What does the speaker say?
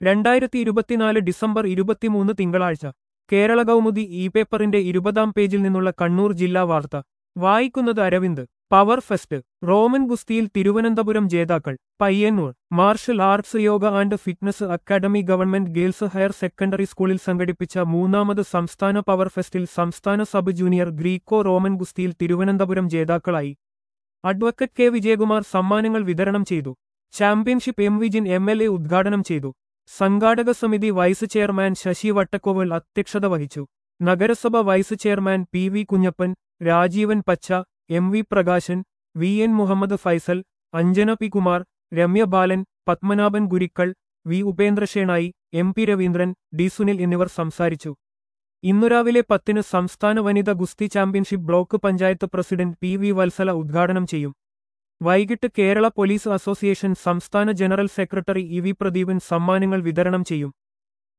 രണ്ടായിരത്തി ഇരുപത്തിനാല് ഡിസംബർ ഇരുപത്തിമൂന്ന് തിങ്കളാഴ്ച കേരള കൗമുദി ഇ പേപ്പറിന്റെ ഇരുപതാം പേജിൽ നിന്നുള്ള കണ്ണൂർ ജില്ലാ വാർത്ത വായിക്കുന്നത് അരവിന്ദ് പവർ ഫെസ്റ്റ് റോമൻ ഗുസ്തിയിൽ തിരുവനന്തപുരം ജേതാക്കൾ Payyanur martial arts yoga and fitness academy government girls higher secondary സ്കൂളിൽ സംഘടിപ്പിച്ച മൂന്നാമത് സംസ്ഥാന പവർ ഫെസ്റ്റിൽ സംസ്ഥാന സബ് ജൂനിയർ ഗ്രീക്കോ റോമൻ ഗുസ്തിയിൽ തിരുവനന്തപുരം ജേതാക്കളായി അഡ്വക്കറ്റ് കെ വിജയകുമാർ സമ്മാനങ്ങൾ വിതരണം ചെയ്തു championship M Vijin M L A ഉദ്ഘാടനം ചെയ്തു സംഘാടക സമിതി വൈസ് ചെയർമാൻ ശശി വട്ടക്കോവൽ അധ്യക്ഷത വഹിച്ചു നഗരസഭ vice chairman P V Kunhappan Rajeevan പച്ച M V Prakashan V N Muhammad Faisal Anjana P Kumar Ramya Balan Padmanabhan Gurikkal V Upendra Shenoy M P Raveendran D Sunil എന്നിവർ സംസാരിച്ചു ഇന്നു രാവിലെ പത്തിന് സംസ്ഥാന വനിത ഗുസ്തി championship block panchayat president P V Vatsala ഉദ്ഘാടനം ചെയ്യും വൈകിട്ട് കേരള പോലീസ് അസോസിയേഷൻ സംസ്ഥാന general secretary E V Pradeepan സമ്മാനങ്ങൾ വിതരണം ചെയ്യും